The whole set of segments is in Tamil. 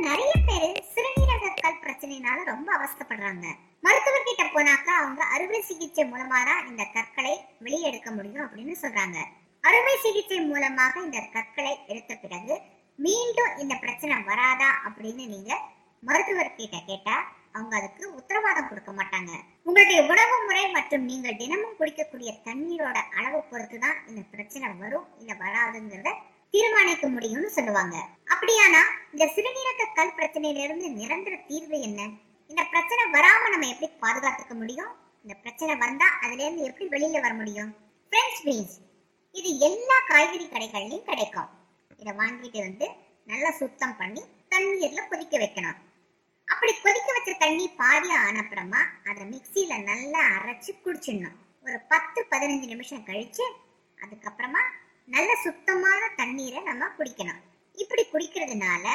நிறைய பேரு சிறுநீரக கல் பிரச்சனையினால ரொம்ப அவஸ்தைப்படுறாங்க மருத்துவர்கிட்ட போனாக்கா அவங்க அறுவை சிகிச்சை மூலமா தான் இந்த கற்களை வெளியே எடுக்க முடியும் அப்படின்னு சொல்றாங்க அறுவை சிகிச்சை மூலமாக இந்த கற்களை எடுத்த பிறகு மீண்டும் இந்த பிரச்சனை வராதா அப்படின்னு நீங்க மருத்துவர்கிட்ட கேட்டா அவங்க அதுக்கு உத்தரவாதம் கொடுக்க மாட்டாங்க உங்களுடைய உணவு முறை மற்றும் நீங்கள் தினமும் குடிக்கக்கூடிய தண்ணீரோட அளவு பொறுத்து தான் இந்த பிரச்சனை வரும் இல்ல வராதுங்கிறத தீர்மானிக்க முடியும்னு சொல்லுவாங்க அப்படியானா இந்த சிறுநீரக கல் பிரச்சனையிலிருந்து நிரந்தர தீர்வு என்ன இந்த பிரச்சனை வராம நம்ம எப்படி பாதுகாத்துக்க முடியும் இந்த பிரச்சனை வந்தா அதுல இருந்து எப்படி வெளியில வர முடியும் பிரெஞ்ச் பீன்ஸ் இது எல்லா காய்கறி கடைகள்லயும் கிடைக்கும் இதை வாங்கிட்டு வந்து நல்லா சுத்தம் பண்ணி தண்ணீர்ல கொதிக்க வைக்கணும் அப்படி கொதிக்க வச்ச தண்ணி பாதி ஆனப்புறமா அதை மிக்சியில நல்லா அரைச்சு குடிச்சிடணும் ஒரு பத்து பதினஞ்சு நிமிஷம் கழிச்சு அதுக்கப்புறமா நல்ல சுத்தமான தண்ணீரை நம்ம குடிக்கணும் இப்படி குடிக்கிறதுனால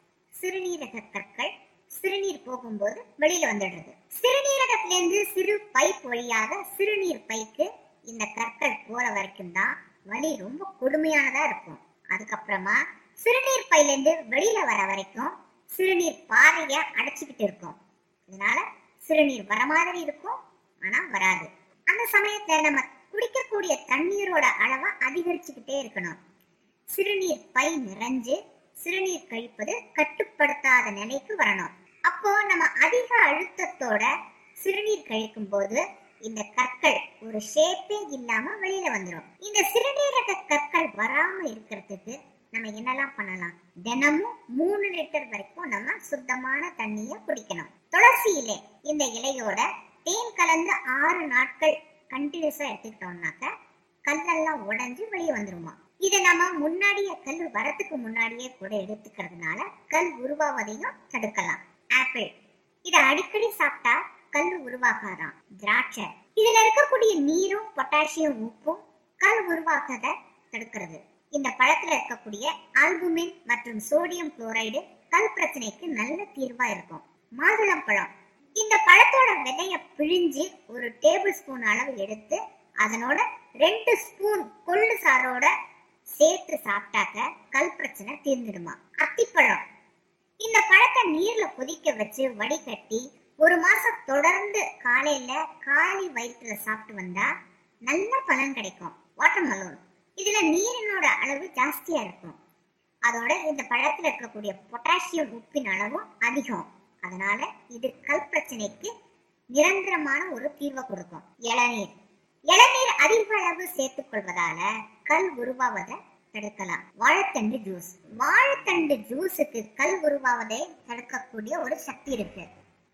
சிறுநீரக கற்கள் சிறுநீர் போகும்போது வெளியில வந்துடுறது சிறுநீரகத்திலிருந்து சிறு பைப் வழியாக சிறுநீர் பைக்கு இந்த கற்கள் போற வரைக்கும் தான் வலி ரொம்ப கொடுமையானதா இருக்கும் அதுக்கப்புறமா சிறுநீர் பையிலேருந்து வெளியில வர வரைக்கும் சிறுநீர் பாதைய அடைச்சிக்கிட்டு இருக்கும் இதனால சிறுநீர் வர மாதிரி இருக்கும் ஆனா வராது அந்த சமயத்துல நம்ம குடிக்கக்கூடிய தண்ணீரோட அளவை அதிகரிச்சுக்கிட்டே இருக்கணும் சிறுநீர் பை நிறைஞ்சு சிறுநீர் கழிப்பது கட்டுப்படுத்தாத நிலைக்கு வரணும் அப்போ நம்ம அதிக அழுத்தத்தோட சிறுநீர் கழிக்கும் போது இந்த கற்கள் ஒரு ஷேப்பே இல்லாம வெளியில வந்துடும் இந்த சிறுநீரக கற்கள் வராம இருக்கிறதுக்கு நம்ம என்னெல்லாம் பண்ணலாம் தினமும் மூணு லிட்டர் வரைக்கும் நம்ம சுத்தமான தண்ணிய குடிக்கணும் துளசி இலை இந்த இலையோட தேன் கலந்து ஆறு நாட்கள் கண்டினியூஸா எடுத்துக்கிட்டோம்னாக்க கல்லெல்லாம் உடைஞ்சு வெளியே வந்துருமா இதை நம்ம முன்னாடியே கல் வரத்துக்கு முன்னாடியே கூட எடுத்துக்கிறதுனால கல் உருவாவதையும் தடுக்கலாம் ஆப்பிள் இதை அடிக்கடி சாப்பிட்டா கல் உருவாகாதாம் திராட்சை இதுல இருக்கக்கூடிய நீரும் பொட்டாசியம் உப்பும் கல் உருவாக்கத தடுக்கிறது இந்த பழத்துல இருக்கக்கூடிய ஆல்புமின் மற்றும் சோடியம் குளோரைடு கல் பிரச்சனைக்கு நல்ல தீர்வா இருக்கும் மாதுளம்பழம் இந்த பழத்தோட விதைய பிழிஞ்சு ஒரு டேபிள் ஸ்பூன் அளவு எடுத்து அதனோட ரெண்டு ஸ்பூன் கொள்ளு சாரோட சேர்த்து சாப்பிட்டாக்க கல் பிரச்சனை தீர்ந்துடுமா அத்திப்பழம் இந்த பழத்தை நீர்ல கொதிக்க வச்சு வடிகட்டி ஒரு மாசம் தொடர்ந்து காலையில காலி வயிற்றுல சாப்பிட்டு வந்தா நல்ல பலன் கிடைக்கும் வாட்டர் மலோன் இதுல நீரினோட அளவு ஜாஸ்தியா இருக்கும் அதோட இந்த பழத்துல இருக்கக்கூடிய பொட்டாசியம் உப்பின் அளவும் அதிகம் அதனால இது கல் பிரச்சனைக்கு நிரந்தரமான ஒரு தீர்வை கொடுக்கும் இளநீர் இளநீர் அதிக அளவு சேர்த்துக் கொள்வதால கல் உருவாவதை தடுக்கலாம் வாழைத்தண்டு ஜூஸ் வாழைத்தண்டு ஜூஸுக்கு கல் உருவாவதை தடுக்கக்கூடிய ஒரு சக்தி இருக்கு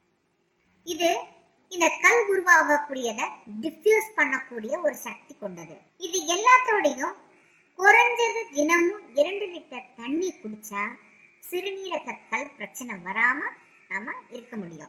இது இந்த கல் உருவாகக்கூடியதை டிஃப்யூஸ் பண்ணக்கூடிய ஒரு சக்தி கொண்டது இது எல்லாத்தோடையும் குறைஞ்சது தினமும் இரண்டு லிட்டர் தண்ணி குடிச்சா சிறுநீரக கல் பிரச்சனை வராம நாம இருக்க முடியும்